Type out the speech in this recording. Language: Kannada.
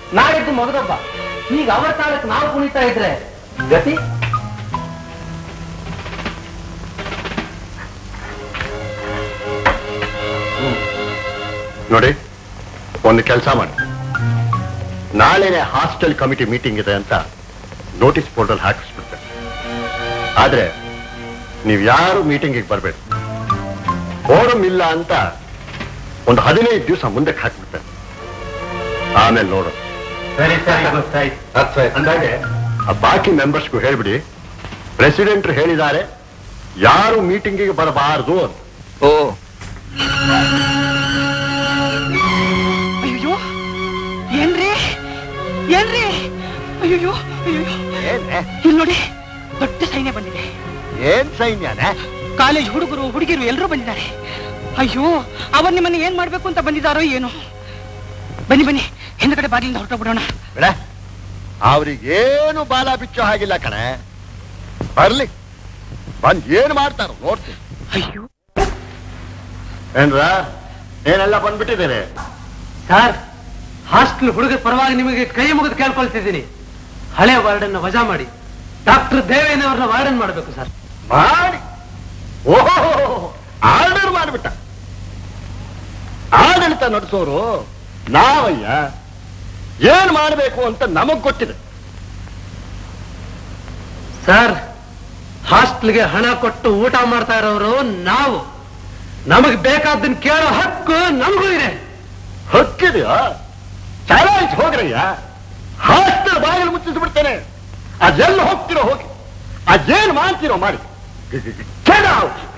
ನಾಡಿದ್ದು ಮಗದೊಬ್ಬ ಈಗ ಅವರ ಕಾಲಕ್ಕೆ ನಾವು ಕುಣಿತಾ ಇದ್ರೆ ಗತಿ ನೋಡಿ ಒಂದು ಕೆಲಸ ಮಾಡಿ ನಾಳೆನೆ ಹಾಸ್ಟೆಲ್ ಕಮಿಟಿ ಮೀಟಿಂಗ್ ಇದೆ ಅಂತ ನೋಟಿಸ್ ಬೋರ್ಡಲ್ಲಿ ಹಾಕಿಸ್ಬಿಡ್ತೇನೆ ಆದ್ರೆ ನೀವು ಯಾರು ಮೀಟಿಂಗಿಗೆ ಬರಬೇಡಿ ಫೋರಮ್ ಇಲ್ಲ ಅಂತ ಒಂದು ಹದಿನೈದು ದಿವಸ ಮುಂದಕ್ಕೆ ಹಾಕ್ಬಿಡ್ತೇನೆ ಆಮೇಲೆ ನೋಡು ಸರಿ ಸರಿ ಗೊತ್ತಾಯ್ತು ಅಂದಾಗೆ ಆ ಬಾಕಿ ಮೆಂಬರ್ಸ್ಗೂ ಹೇಳ್ಬಿಡಿ ಪ್ರೆಸಿಡೆಂಟ್ ಹೇಳಿದ್ದಾರೆ ಯಾರು ಮೀಟಿಂಗಿಗೆ ಬರಬಾರದು ಅಂತ ಓ ಅಯ್ಯೋ ಏನ್ರಿ ಏನ್ರಿ ಅಯ್ಯೋ ಅಯ್ಯೋ ಇಲ್ಲಿ ನೋಡಿ ದೊಡ್ಡ ಸೈನ್ಯ ಬಂದಿದೆ ಏನ್ ಸೈನ್ಯನೇ ಕಾಲೇಜ್ ಹುಡುಗರು ಹುಡುಗಿರು ಎಲ್ಲರೂ ಬಂದಿದ್ದಾರೆ ಅಯ್ಯೋ ಅವ್ರು ನಿಮ್ಮನ್ನ ಏನ್ ಮಾಡ್ಬೇಕು ಅಂತ ಬಂದಿದ್ದಾರೋ ಏನೋ ಬನ್ನಿ ಬನ್ನಿ ಹಿಂದ್ಗಡೆ ಬಾಗಿಲಿಂದ ಹೊರಟೋಗ್ಬಿಡೋಣ ಬಿಡ ಅವ್ರಿಗೇನು ಬಾಲ ಬಿಚ್ಚೋ ಹಾಗಿಲ್ಲ ಕಣೆ ಬರ್ಲಿ ಬಂದ್ ಏನ್ ಮಾಡ್ತಾರೋ ನೋಡ್ತೀನಿ ಅಯ್ಯೋ ಏನ್ರ ಏನೆಲ್ಲ ಬಂದ್ಬಿಟ್ಟಿದ್ದೇನೆ ಸರ್ ಹಾಸ್ಟೆಲ್ ಹುಡುಗರ ಪರವಾಗಿ ನಿಮಗೆ ಕೈ ಮುಗಿದು ಕೇಳ್ಕೊಳ್ತಿದ್ದೀನಿ ಹಳೆ ವಾರ್ಡನ್ನ ವಜಾ ಮಾಡಿ ಡಾಕ್ಟರ್ ದೇವೇನವ್ರನ್ನ ವಾರ್ಡನ್ ಮಾಡಬೇಕು ಸರ್ ಮಾಡಿ ಓಹೋ ಆರ್ಡರ್ ಮಾಡಿಬಿಟ್ಟ ಆಡಳಿತ ನಡೆಸೋರು ನಾವಯ್ಯ ಏನ್ ಮಾಡಬೇಕು ಅಂತ ನಮಗ್ ಗೊತ್ತಿದೆ ಸರ್ ಹಾಸ್ಟೆಲ್ಗೆ ಹಣ ಕೊಟ್ಟು ಊಟ ಮಾಡ್ತಾ ಇರೋರು ನಾವು ನಮಗ್ ಬೇಕಾದ್ದನ್ನ ಕೇಳೋ ಹಕ್ಕು ನಮಗೂ ಇದೆ ಹಕ್ಕಿದೆಯಾ ಚಾಲೆಂಜ್ ಹೋಗ್ರಯ್ಯ ಹಾಸ್ಟೆಲ್ ಬಾಗಿಲು ಮುಚ್ಚಿಸ್ಬಿಡ್ತೇನೆ ಅದೆಲ್ಲ ಹೋಗ್ತಿರೋ ಹೋಗಿ ಅದೇನ್ ಮಾಡ್ತಿರೋ ಮಾಡಿ Get out!